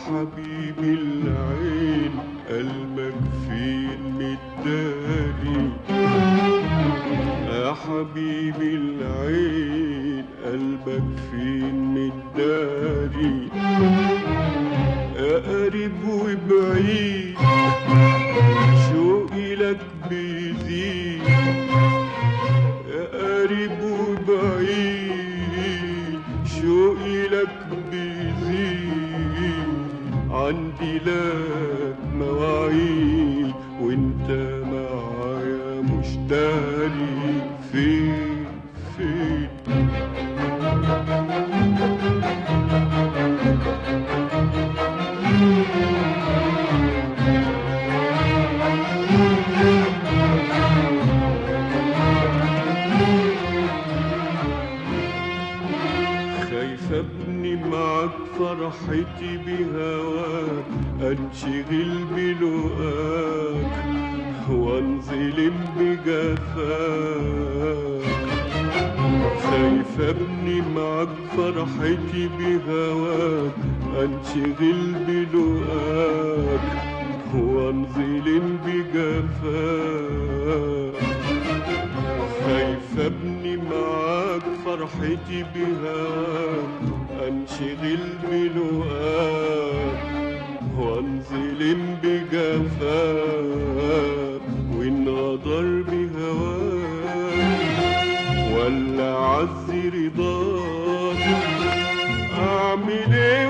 حبيبي العين قلبك فين متداري يا حبيبي العين قلبك فين متداري يا قريب وبعيد شوقي لك بيزيد يا قريب وبعيد شوقي لك بيزيد عندي لك مواعيد وانت معايا مش داري فين فين خايف ابني معاك فرحتي بهواك انشغل بلقاك وانظلم بجفاك خايف ابني معاك فرحتي بهواك انشغل بلقاك وانظلم بجفاك خايف ابني معاك فرحتي بهواك انشغل بلقاك وانظلم بجفاك وان غدر بهواك ولا عزي رضاك اعمل ايه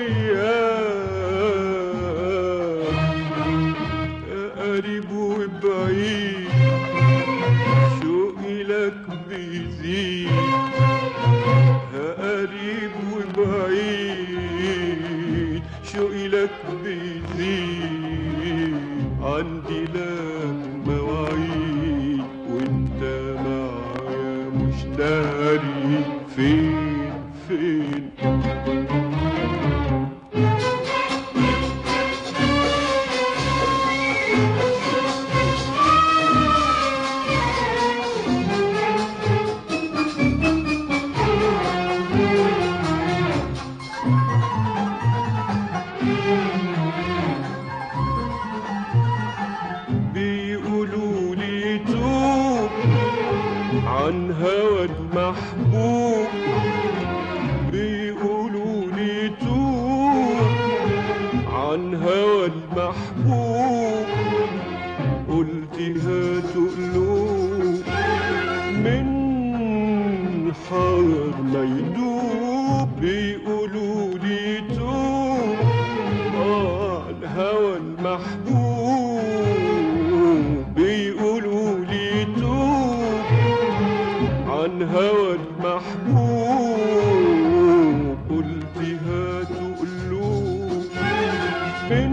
وياك يا قريب وبعيد شوقي لك بيزيد يا قريب وبعيد شوقي لك بيزيد عندي لك مواعيد وانت معايا مش داري فين فين بيقولوا لي توب عن هوى المحبوب بيقولوا لي توب عن هوى المحبوب قلت هاتوا قلوب من حار ما يدوب بيقولوا لي توب آه الهوى المحبوب بيقولوا لي توب عن هوى المحبوب قلت هاتوا قلوب من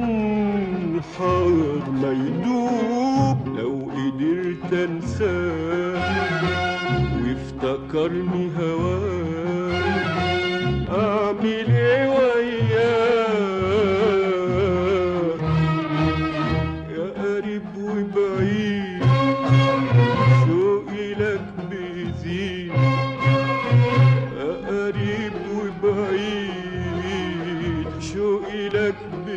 حار ما يدوب لو قدرت انساه وافتكرني هواه اعمل ايه وياه يا قريب وبعيد شوقي لك بيزيد يا قريب وبعيد شوقي لك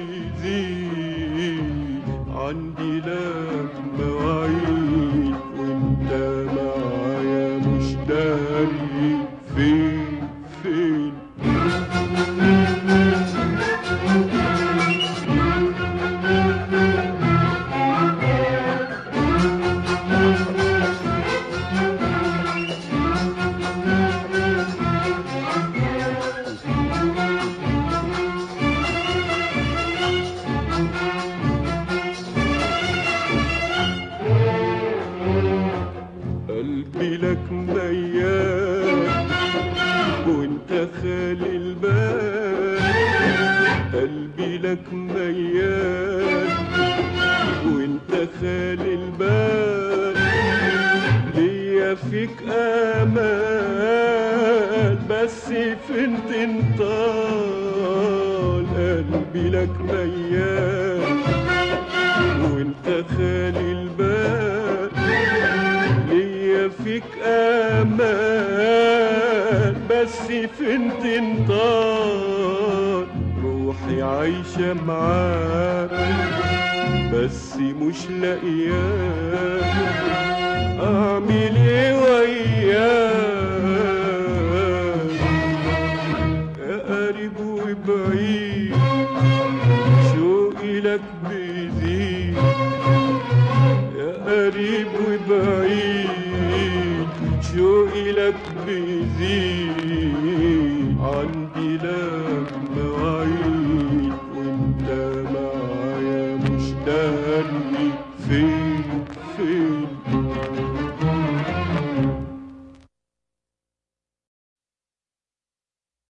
بيزيد عندي لك مواعيد وانت معايا مش داري فين فين قلبي لك ميال وانت خالي البال قلبي لك ميال وانت خالي البال ليا فيك امال بس فين تنطال قلبي لك ميال وانت خالي البال ليا فيك امان بس فين تنطال روحي عايشة معاك بس مش لاقياك اعمل ايه وياك يا قريب وبعيد شوقي لك بيزيد يا قريب وبعيد شوقي لك بيزيد